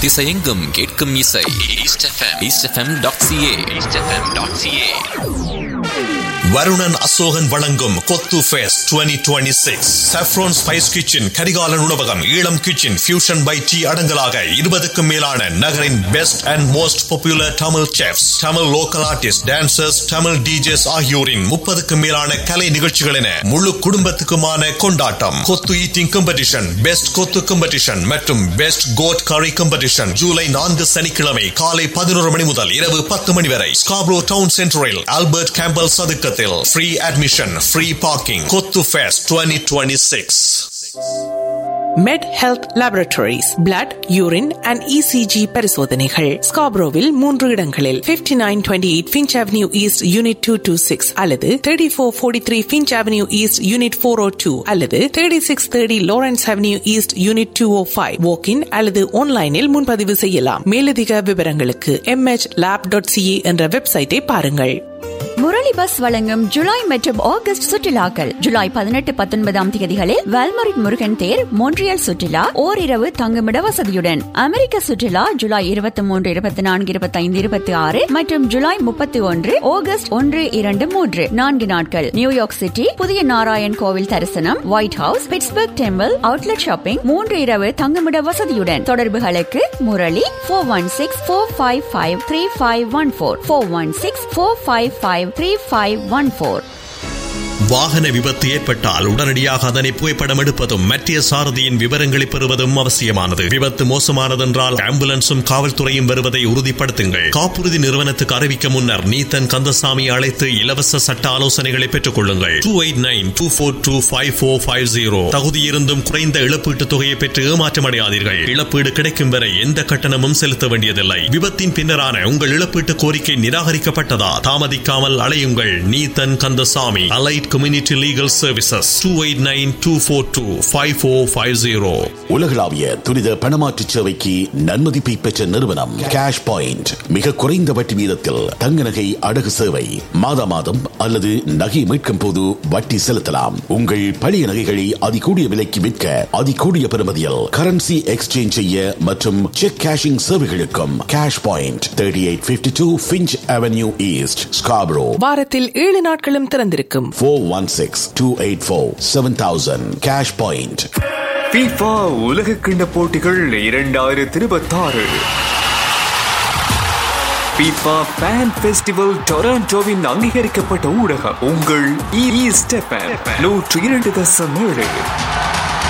திசையெங்கும் கேட்கும் இசை East F M East F M dot C A East F M dot C A Varunan Asokan வழங்கும் kothu fest 2026 saffron spice kitchen Karikalan உணவகம் Eelam kitchen fusion by T அடங்கலாக இருபதுக்கும் மேலான நகரின் best and most popular Tamil chefs Tamil local artist dancers Tamil DJs ஆகியோரின் முப்பதுக்கும் மேலான கலை நிகழ்ச்சிகள் என முழு குடும்பத்துக்குமான கொண்டாட்டம் kothu eating competition best kothu competition மற்றும் பெஸ்ட் கோட் கரி காம்படிஷன் ஜூலை நான்கு சனிக்கிழமை காலை பதினோரு மணி முதல் இரவு பத்து மணி வரை ஸ்காப்ரோ டவுன் சென்டரில் ஆல்பர்ட் கேம்பல் சதுக்கத்தில் free admission free parking kothu fest 2026 Med Health laboratories blood urine and E C G பரிசோதனைகள் ஸ்காப்ரோவில் மூன்று இடங்களில் 5928 nine twenty eight Finch avenue east unit two two six அல்லது thirty four forty three Finch avenue east unit four O two அல்லது thirty six thirty Lawrence avenue east unit two O five walk in அல்லது ஆன்லைனில் முன்பதிவு செய்யலாம் மேலதிக விவரங்களுக்கு MH lab dot CA என்ற வெப்சைட்டை பாருங்கள் முரளி பஸ் வழங்கும் ஜூலை மற்றும் ஆகஸ்ட் சுற்றுலாக்கள் ஜூலை பதினெட்டு பத்தொன்பதாம் தேதிகளில் வேல்மரிட் முருகன் தேர் மோன்றியல் சுற்றுலா ஓரிரவு தங்குமிட வசதியுடன் அமெரிக்க சுற்றுலா ஜூலை இருபத்தி மூன்று இருபத்தி நான்கு இருபத்தி ஐந்து இருபத்தி ஆறு மற்றும் ஜூலை முப்பத்தி ஒன்று ஆகஸ்ட் ஒன்று இரண்டு மூன்று நான்கு நாட்கள் நியூயார்க் சிட்டி புதிய நாராயண் கோவில் தரிசனம் White House Pittsburgh temple outlet shopping மூன்று இரவு தங்குமிட வசதியுடன் தொடர்புகளுக்கு Murali four one six four five five three five one four four one six four five five three five one four வாகன விபத்து ஏற்பட்டால் உடனடியாக அதனை புகைப்படம் எடுப்பதும் மத்திய சாரதியின் விவரங்களை பெறுவதும் அவசியமானது விபத்து மோசமானதென்றால் ஆம்புலன்ஸும் காவல்துறையும் வருவதை உறுதிப்படுத்துங்கள் காப்புறுதி நிறுவனத்துக்கு அறிவிக்க முன்னர் நீத்தன் கந்தசாமி அழைத்து இலவச சட்ட ஆலோசனைகளை பெற்றுக் கொள்ளுங்கள் two eight nine two four two five four five zero தகுதியிருந்தும் குறைந்த இழப்பீட்டுத் தொகையை பெற்று ஏமாற்றமடையாதீர்கள் இழப்பீடு கிடைக்கும் வரை எந்த கட்டணமும் செலுத்த வேண்டியதில்லை விபத்தின் பின்னரான உங்கள் இழப்பீட்டு கோரிக்கை நிராகரிக்கப்பட்டதா தாமதிக்காமல் அலையுங்கள் Neethan Kandasamy allied community legal services two eight nine two four two five four five zero உலகளாவிய துரித பணமாற்று சேவைக்கு நன்மதிப்பை பெற்ற நிறுவனம் கேஷ் பாயிண்ட் மிக குறைந்த வட்டி வீதத்தில் தங்க நகை அடகு சேவை மாதா மாதம் அல்லது நகை மீட்கும் போது வட்டி செலுத்தலாம் உங்கள் பழைய நகைகளை அதிகூடிய விலைக்கு விற்க அதிகூடிய பெறுமதியில் கரன்சி எக்ஸ்சேஞ்ச் செய்ய மற்றும் செக் கேஷிங் சேவைகளுக்கும் cash point thirty eight fifty two Finch avenue east Scarborough வாரத்தில் ஏழு நாட்களும் திறந்திருக்கும் four one six two eight four seven thousand cash point FIFA உலக கிண்ண போட்டிகள் இரண்டாயிரத்தி இருபத்தாறு FIFA ஃபேன் ஃபெஸ்டிவல் டொராண்டோவின் அங்கீகரிக்கப்பட்ட ஊடகம் உங்கள் ஈஸ்ட் நூற்றி இரண்டு தசம் ஏழு